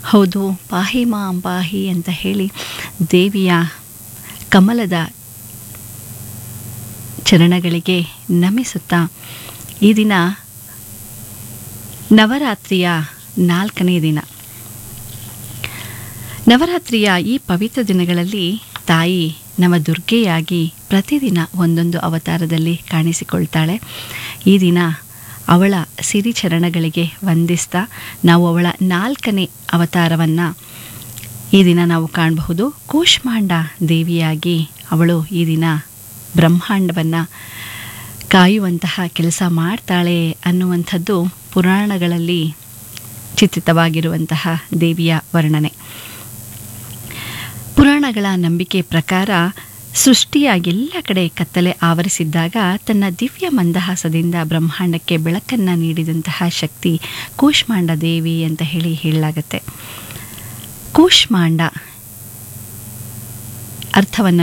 ಹೌದು ಪಾಹಿ ಮಾಂ ಪಾಹಿ ಅಂತ ಹೇಳಿ ದೇವಿಯ ಕಮಲದ ಚರಣಗಳಿಗೆ ನಮಿಸುತ್ತಾ ಈ ದಿನ ನವರಾತ್ರಿಯ ನಾಲ್ಕನೇ ದಿನ ನವರಾತ್ರಿಯ ಈ ಪವಿತ್ರ ದಿನಗಳಲ್ಲಿ ತಾಯಿ ನವ ದುರ್ಗೆಯಾಗಿ ಪ್ರತಿದಿನ ಒಂದೊಂದು ಅವತಾರದಲ್ಲಿ ಕಾಣಿಸಿಕೊಳ್ತಾಳೆ ಈ ದಿನ ಅವಳ ಸಿರಿಚರಣಗಳಿಗೆ ವಂದಿಸ್ತಾ ನಾವು ಅವಳ ನಾಲ್ಕನೇ ಅವತಾರವನ್ನು ಈ ದಿನ ನಾವು ಕಾಣಬಹುದು ಕೂಷ್ಮಾಂಡ ದೇವಿಯಾಗಿ ಅವಳು ಈ ದಿನ ಬ್ರಹ್ಮಾಂಡವನ್ನು ಕಾಯುವಂತಹ ಕೆಲಸ ಮಾಡ್ತಾಳೆ ಅನ್ನುವಂಥದ್ದು ಪುರಾಣಗಳಲ್ಲಿ ಚಿತ್ರಿತವಾಗಿರುವಂತಹ ದೇವಿಯ ವರ್ಣನೆ ಪುರಾಣಗಳ ನಂಬಿಕೆ ಪ್ರಕಾರ ಸೃಷ್ಟಿಯ ಎಲ್ಲ ಕಡೆ ಕತ್ತಲೆ ಆವರಿಸಿದ್ದಾಗ ತನ್ನ ದಿವ್ಯ ಮಂದಹಾಸದಿಂದ ಬ್ರಹ್ಮಾಂಡಕ್ಕೆ ಬೆಳಕನ್ನು ನೀಡಿದಂತಹ ಶಕ್ತಿ ಕೂಷ್ಮಾಂಡ ದೇವಿ ಅಂತ ಹೇಳಿ ಹೇಳಲಾಗತ್ತೆ ಕೂಷ್ಮಾಂಡ ಅರ್ಥವನ್ನು